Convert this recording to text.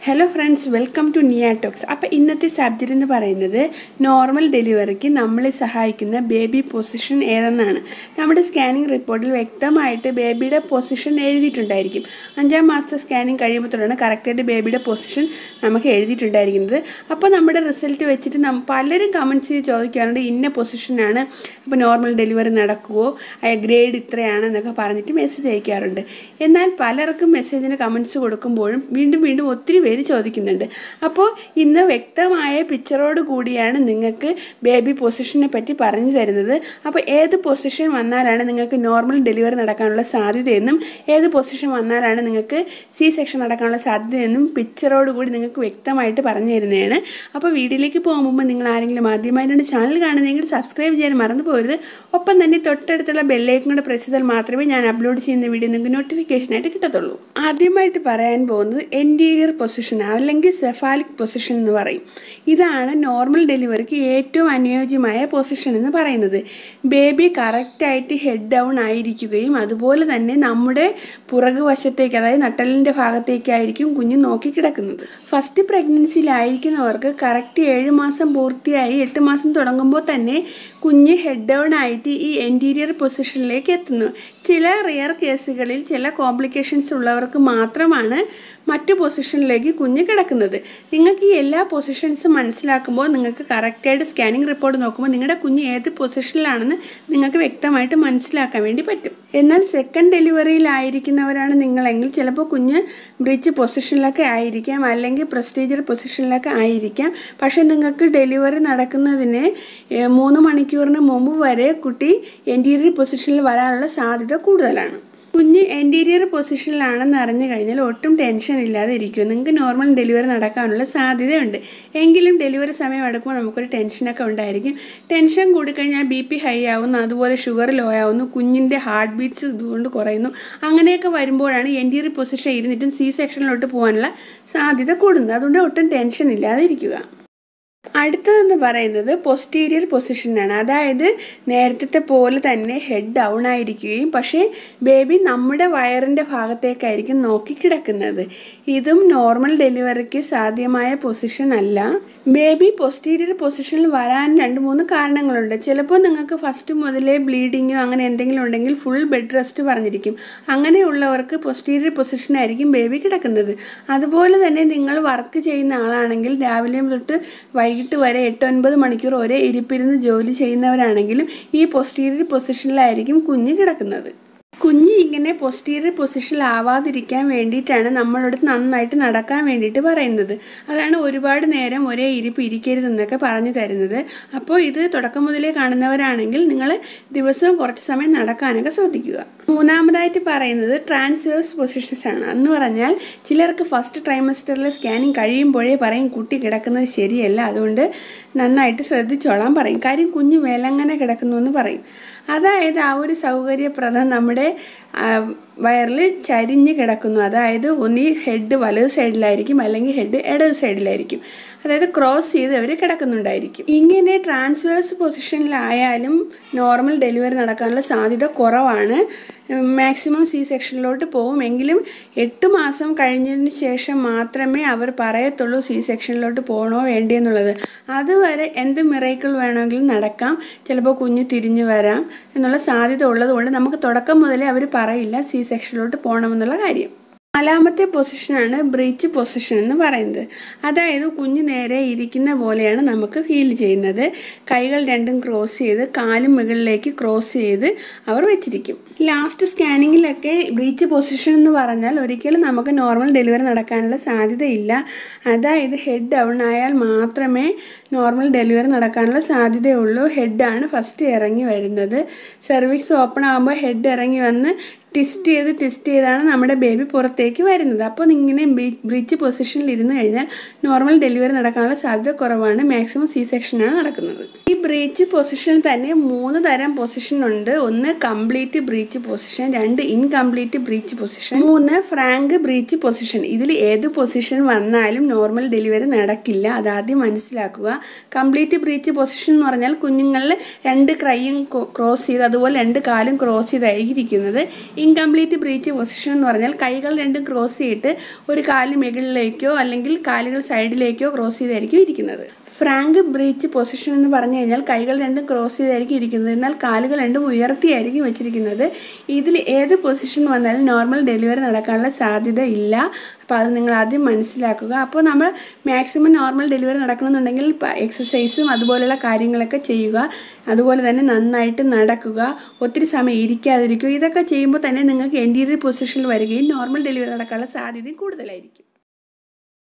hello friends welcome to നിയാടോക്സ് അപ്പോൾ ഇന്നത്തെ സബ്ജക്റ്റ് എന്ന് പറയുന്നത് നോർമൽ ഡെലിവറിക്ക് നമ്മളെ സഹായിക്കുന്ന ബേബി പൊസിഷൻ ഏതെന്നാണ് നമ്മുടെ സ്കാനിങ് റിപ്പോർട്ടിൽ വ്യക്തമായിട്ട് ബേബിയുടെ പൊസിഷൻ എഴുതിയിട്ടുണ്ടായിരിക്കും അഞ്ചാം മാസത്തെ സ്കാനിങ് കഴിയുമ്പോഴത്തോടാണ് കറക്റ്റായിട്ട് ബേബിയുടെ പൊസിഷൻ നമുക്ക് എഴുതിയിട്ടുണ്ടായിരിക്കുന്നത് അപ്പോൾ നമ്മുടെ റിസൾട്ട് വെച്ചിട്ട് നം പലരും കമൻസ് ചെയ്ത് ചോദിക്കാറുണ്ട് ഇന്ന പൊസിഷനാണ് അപ്പോൾ നോർമൽ ഡെലിവറി നടക്കുമോ ഗ്രേഡ് ഇത്രയാണ് എന്നൊക്കെ പറഞ്ഞിട്ട് മെസ്സേജ് അയക്കാറുണ്ട് എന്നാൽ പലർക്കും മെസ്സേജിന് കമൻസ് കൊടുക്കുമ്പോഴും വീണ്ടും വീണ്ടും ഒത്തിരി പേര് ചോദിക്കുന്നുണ്ട് അപ്പോൾ ഇന്ന് വ്യക്തമായ പിക്ചറോട് കൂടിയാണ് നിങ്ങൾക്ക് ബേബി പൊസിഷനെ പറ്റി പറഞ്ഞു തരുന്നത് അപ്പോൾ ഏത് പൊസിഷൻ വന്നാലാണ് നിങ്ങൾക്ക് നോർമൽ ഡെലിവറി നടക്കാനുള്ള സാധ്യതയെന്നും ഏത് പൊസിഷൻ വന്നാലാണ് നിങ്ങൾക്ക് സി സെക്ഷൻ നടക്കാനുള്ള സാധ്യതയെന്നും പിക്ചറോട് കൂടി നിങ്ങൾക്ക് വ്യക്തമായിട്ട് പറഞ്ഞു തരുന്നതാണ് അപ്പോൾ വീഡിയോയിലേക്ക് പോകും മുമ്പ് നിങ്ങൾ ആരെങ്കിലും ആദ്യമായിട്ടാണ് ചാനൽ കാണുന്നതെങ്കിൽ സബ്സ്ക്രൈബ് ചെയ്യാൻ മറന്നു പോകരുത് ഒപ്പം തന്നെ തൊട്ടടുത്തുള്ള ബെല്ലേക്കും കൂടെ പ്രസ് ചെയ്താൽ മാത്രമേ ഞാൻ അപ്ലോഡ് ചെയ്യുന്ന വീഡിയോ നിങ്ങൾക്ക് നോട്ടിഫിക്കേഷനായിട്ട് കിട്ടത്തുള്ളൂ ആദ്യമായിട്ട് പറയാൻ പോകുന്നത് എൻറ്റീരിയർ പൊസിഷൻ അല്ലെങ്കിൽ സെഫാലിക് പൊസിഷൻ എന്ന് പറയും ഇതാണ് നോർമൽ ഡെലിവറിക്ക് ഏറ്റവും അനുയോജ്യമായ പൊസിഷൻ എന്ന് പറയുന്നത് ബേബി കറക്റ്റായിട്ട് ഹെഡ് ഡൗൺ ആയിരിക്കുകയും അതുപോലെ തന്നെ നമ്മുടെ പുറകു വശത്തേക്ക് അതായത് നട്ടലിൻ്റെ ഭാഗത്തേക്കായിരിക്കും കുഞ്ഞ് നോക്കി കിടക്കുന്നത് ഫസ്റ്റ് പ്രഗ്നൻസിയിലായിരിക്കുന്നവർക്ക് കറക്റ്റ് ഏഴ് മാസം പൂർത്തിയായി എട്ട് മാസം തുടങ്ങുമ്പോൾ തന്നെ കുഞ്ഞ് ഹെഡ് ഡൗൺ ആയിട്ട് ഈ എൻറ്റീരിയർ പൊസിഷനിലേക്ക് എത്തുന്നു ചില റിയർ കേസുകളിൽ ചില കോംപ്ലിക്കേഷൻസ് ഉള്ളവർക്ക് മാത്രമാണ് മറ്റു പൊസിഷനിലേക്ക് കുഞ്ഞ് കിടക്കുന്നത് നിങ്ങൾക്ക് ഈ എല്ലാ പൊസിഷൻസും മനസ്സിലാക്കുമ്പോൾ നിങ്ങൾക്ക് കറക്റ്റായിട്ട് സ്കാനിങ് റിപ്പോർട്ട് നോക്കുമ്പോൾ നിങ്ങളുടെ കുഞ്ഞ് ഏത് പൊസിഷനിലാണെന്ന് നിങ്ങൾക്ക് വ്യക്തമായിട്ട് മനസ്സിലാക്കാൻ വേണ്ടി പറ്റും എന്നാൽ സെക്കൻഡ് ഡെലിവറിയിലായിരിക്കുന്നവരാണ് നിങ്ങളെങ്കിൽ ചിലപ്പോൾ കുഞ്ഞ് ബ്രിഡ്ജ് പൊസിഷനിലൊക്കെ ആയിരിക്കാം അല്ലെങ്കിൽ പ്രൊസ്റ്റീജിയർ പൊസിഷനിലൊക്കെ ആയിരിക്കാം പക്ഷേ നിങ്ങൾക്ക് ഡെലിവറി നടക്കുന്നതിന് മൂന്ന് മണിക്കൂറിന് മുമ്പ് വരെ കുട്ടി എൻറ്റീരിയർ പൊസിഷനിൽ വരാനുള്ള സാധ്യത കൂടുതലാണ് കുഞ്ഞ് എൻറ്റീരിയർ പൊസിഷനിലാണെന്ന് അറിഞ്ഞു കഴിഞ്ഞാൽ ഒട്ടും ടെൻഷൻ ഇല്ലാതെ ഇരിക്കും നിങ്ങൾക്ക് നോർമൽ ഡെലിവറി നടക്കാനുള്ള സാധ്യതയുണ്ട് എങ്കിലും ഡെലിവറി സമയം എടുക്കുമ്പോൾ നമുക്കൊരു ടെൻഷനൊക്കെ ഉണ്ടായിരിക്കും ടെൻഷൻ കൂടിക്കഴിഞ്ഞാൽ ബി പി ഹൈ ആവുന്നു അതുപോലെ ഷുഗർ ലോ ആവുന്നു കുഞ്ഞിൻ്റെ ഹാർട്ട് ബീറ്റ്സ് ഇതുകൊണ്ട് കുറയുന്നു അങ്ങനെയൊക്കെ വരുമ്പോഴാണ് എൻറ്റീരിയർ പൊസിഷൻ ഇരുന്നിട്ടും സി സെക്ഷനിലോട്ട് പോകാനുള്ള സാധ്യത കൂടുന്നത് അതുകൊണ്ട് ഒട്ടും ടെൻഷൻ ഇല്ലാതെ ഇരിക്കുക അടുത്തതെന്ന് പറയുന്നത് പൊസ്റ്റീരിയർ പൊസിഷനാണ് അതായത് നേരത്തെ പോലെ തന്നെ ഹെഡ് ഡൗൺ ആയിരിക്കുകയും പക്ഷേ ബേബി നമ്മുടെ വയറിൻ്റെ ഭാഗത്തേക്കായിരിക്കും നോക്കി കിടക്കുന്നത് ഇതും നോർമൽ ഡെലിവറിക്ക് സാധ്യമായ പൊസിഷൻ അല്ല ബേബി പൊസ്റ്റീരിയർ പൊസിഷനിൽ വരാൻ രണ്ട് മൂന്ന് കാരണങ്ങളുണ്ട് ചിലപ്പോൾ നിങ്ങൾക്ക് ഫസ്റ്റ് മുതലേ ബ്ലീഡിങ്ങോ അങ്ങനെ എന്തെങ്കിലും ഉണ്ടെങ്കിൽ ഫുൾ ബെഡ് റെസ്റ്റ് പറഞ്ഞിരിക്കും അങ്ങനെയുള്ളവർക്ക് പൊസ്റ്റീരിയർ പൊസിഷനായിരിക്കും ബേബി കിടക്കുന്നത് അതുപോലെ തന്നെ നിങ്ങൾ വർക്ക് ചെയ്യുന്ന ആളാണെങ്കിൽ രാവിലെ തൊട്ട് വൈകിട്ട് വരെ എട്ട് ഒൻപത് മണിക്കൂർ ഒരേ ഇരിപ്പിരുന്ന് ജോലി ചെയ്യുന്നവരാണെങ്കിലും ഈ പൊസ്റ്റീരിയർ പൊസിഷനിലായിരിക്കും കുഞ്ഞ് കിടക്കുന്നത് കുഞ്ഞ് ഇങ്ങനെ പൊസ്റ്റീരിയർ പൊസിഷനിൽ ആവാതിരിക്കാൻ വേണ്ടിയിട്ടാണ് നമ്മളോട് നന്നായിട്ട് നടക്കാൻ വേണ്ടിയിട്ട് പറയുന്നത് അതാണ് ഒരുപാട് നേരം ഒരേ ഇരിപ്പ് ഇരിക്കരുതെന്നൊക്കെ പറഞ്ഞു തരുന്നത് അപ്പോൾ ഇത് തുടക്കം മുതലേ കാണുന്നവരാണെങ്കിൽ നിങ്ങൾ ദിവസവും കുറച്ച് സമയം നടക്കാനൊക്കെ ശ്രദ്ധിക്കുക മൂന്നാമതായിട്ട് പറയുന്നത് ട്രാൻസ്വേഴ്സ് പൊസിഷൻസ് ആണ് എന്ന് പറഞ്ഞാൽ ചിലർക്ക് ഫസ്റ്റ് ട്രൈമസ്റ്ററിൽ സ്കാനിങ് കഴിയുമ്പോഴേ പറയും കുട്ടി കിടക്കുന്നത് ശരിയല്ല അതുകൊണ്ട് നന്നായിട്ട് ശ്രദ്ധിച്ചോളാൻ പറയും കാര്യം കുഞ്ഞ് വിലങ്ങനെ കിടക്കുന്നു എന്ന് പറയും അതായത് ആ ഒരു സൗകര്യപ്രദം നമ്മുടെ വയറിൽ ചരിഞ്ഞ് കിടക്കുന്നു അതായത് ഒന്നി ഹെഡ് വലത് സൈഡിലായിരിക്കും അല്ലെങ്കിൽ ഹെഡ് ഇടത് സൈഡിലായിരിക്കും അതായത് ക്രോസ് ചെയ്ത് അവർ കിടക്കുന്നുണ്ടായിരിക്കും ഇങ്ങനെ ട്രാൻസ്വേഴ്സ് പൊസിഷനിലായാലും നോർമൽ ഡെലിവറി നടക്കാനുള്ള സാധ്യത കുറവാണ് മാക്സിമം സി സെക്ഷനിലോട്ട് പോകും എങ്കിലും എട്ട് മാസം കഴിഞ്ഞതിന് ശേഷം മാത്രമേ അവർ പറയത്തുള്ളൂ സി സെക്ഷനിലോട്ട് പോകണോ വേണ്ടിയെന്നുള്ളത് അതുവരെ എന്ത് മിറൈക്കിൾ വേണമെങ്കിലും നടക്കാം ചിലപ്പോൾ കുഞ്ഞ് തിരിഞ്ഞു വരാം എന്നുള്ള സാധ്യത ഉള്ളതുകൊണ്ട് നമുക്ക് തുടക്കം മുതലേ അവർ പറയില്ല സി സെക്ഷനിലോട്ട് പോകണമെന്നുള്ള കാര്യം നാലാമത്തെ പൊസിഷനാണ് ബ്രീച്ച് പൊസിഷൻ എന്ന് പറയുന്നത് അതായത് കുഞ്ഞ് നേരെ ഇരിക്കുന്ന പോലെയാണ് നമുക്ക് ഫീൽ ചെയ്യുന്നത് കൈകൾ രണ്ടും ക്രോസ് ചെയ്ത് കാലും മുകളിലേക്ക് ക്രോസ് ചെയ്ത് അവർ വെച്ചിരിക്കും ലാസ്റ്റ് സ്കാനിങ്ങിലൊക്കെ ബ്രീച്ച് പൊസിഷൻ എന്ന് പറഞ്ഞാൽ ഒരിക്കലും നമുക്ക് നോർമൽ ഡെലിവറി നടക്കാനുള്ള സാധ്യതയില്ല അതായത് ഹെഡ് ഡൗൺ ആയാൽ മാത്രമേ നോർമൽ ഡെലിവറി നടക്കാനുള്ള സാധ്യതയുള്ളൂ ഹെഡാണ് ഫസ്റ്റ് ഇറങ്ങി വരുന്നത് സർവീസ് ഓപ്പൺ ആകുമ്പോൾ ഹെഡ് ഇറങ്ങി വന്ന് ട്വിസ്റ്റ് ചെയ്ത് ട്വിസ്റ്റ് ചെയ്താണ് നമ്മുടെ ബേബി പുറത്തേക്ക് വരുന്നത് അപ്പോൾ ഇങ്ങനെ ബ്രിഡ്ജ് പൊസിഷനിൽ ഇരുന്ന് കഴിഞ്ഞാൽ നോർമൽ ഡെലിവറി നടക്കാനുള്ള സാധ്യത കുറവാണ് മാക്സിമം സി സെക്ഷനാണ് നടക്കുന്നത് ഈ ബ്രീച്ച് പൊസിഷനിൽ തന്നെ മൂന്ന് തരം പൊസിഷൻ ഉണ്ട് ഒന്ന് കംപ്ലീറ്റ് ബ്രീച്ച് പൊസിഷൻ രണ്ട് ഇൻകംപ്ലീറ്റ് ബ്രീച്ച് പൊസിഷൻ മൂന്ന് ഫ്രാങ്ക് ബ്രീച്ച് പൊസിഷൻ ഇതിൽ ഏത് പൊസിഷൻ വന്നാലും നോർമൽ ഡെലിവറി നടക്കില്ല അതാദ്യം മനസ്സിലാക്കുക കംപ്ലീറ്റ് ബ്രീച്ച് പൊസിഷൻ എന്ന് പറഞ്ഞാൽ കുഞ്ഞുങ്ങളിൽ രണ്ട് ക്രൈയും ക്രോസ് ചെയ്ത് അതുപോലെ രണ്ട് കാലും ക്രോസ് ചെയ്തായിരിക്കും ഇരിക്കുന്നത് ഇൻകംപ്ലീറ്റ് ബ്രീച്ച് പൊസിഷൻ എന്ന് പറഞ്ഞാൽ കൈകൾ രണ്ടും ക്രോസ് ചെയ്തിട്ട് ഒരു കാല് മുകളിലേക്കോ അല്ലെങ്കിൽ കാലുകൾ സൈഡിലേക്കോ ക്രോസ് ചെയ്തായിരിക്കും ഇരിക്കുന്നത് ഫ്രാങ്ക് ബ്രീച്ച് പൊസിഷൻ എന്ന് പറഞ്ഞു കഴിഞ്ഞാൽ കൈകൾ രണ്ടും ക്രോസ് ചെയ്തായിരിക്കും ഇരിക്കുന്നത് എന്നാൽ കാലുകൾ രണ്ടും ഉയർത്തിയായിരിക്കും വെച്ചിരിക്കുന്നത് ഇതിൽ ഏത് പൊസിഷൻ വന്നാലും നോർമൽ ഡെലിവറി നടക്കാനുള്ള സാധ്യത ഇല്ല അപ്പോൾ അത് നിങ്ങൾ ആദ്യം മനസ്സിലാക്കുക അപ്പോൾ നമ്മൾ മാക്സിമം നോർമൽ ഡെലിവറി നടക്കണമെന്നുണ്ടെങ്കിൽ എക്സസൈസും അതുപോലെയുള്ള കാര്യങ്ങളൊക്കെ ചെയ്യുക അതുപോലെ തന്നെ നന്നായിട്ട് നടക്കുക ഒത്തിരി സമയം ഇരിക്കാതിരിക്കുക ഇതൊക്കെ ചെയ്യുമ്പോൾ തന്നെ നിങ്ങൾക്ക് എൻറ്റീരിയർ പൊസിഷനിൽ വരികയും നോർമൽ ഡെലിവറി നടക്കാനുള്ള സാധ്യതയും കൂടുതലായിരിക്കും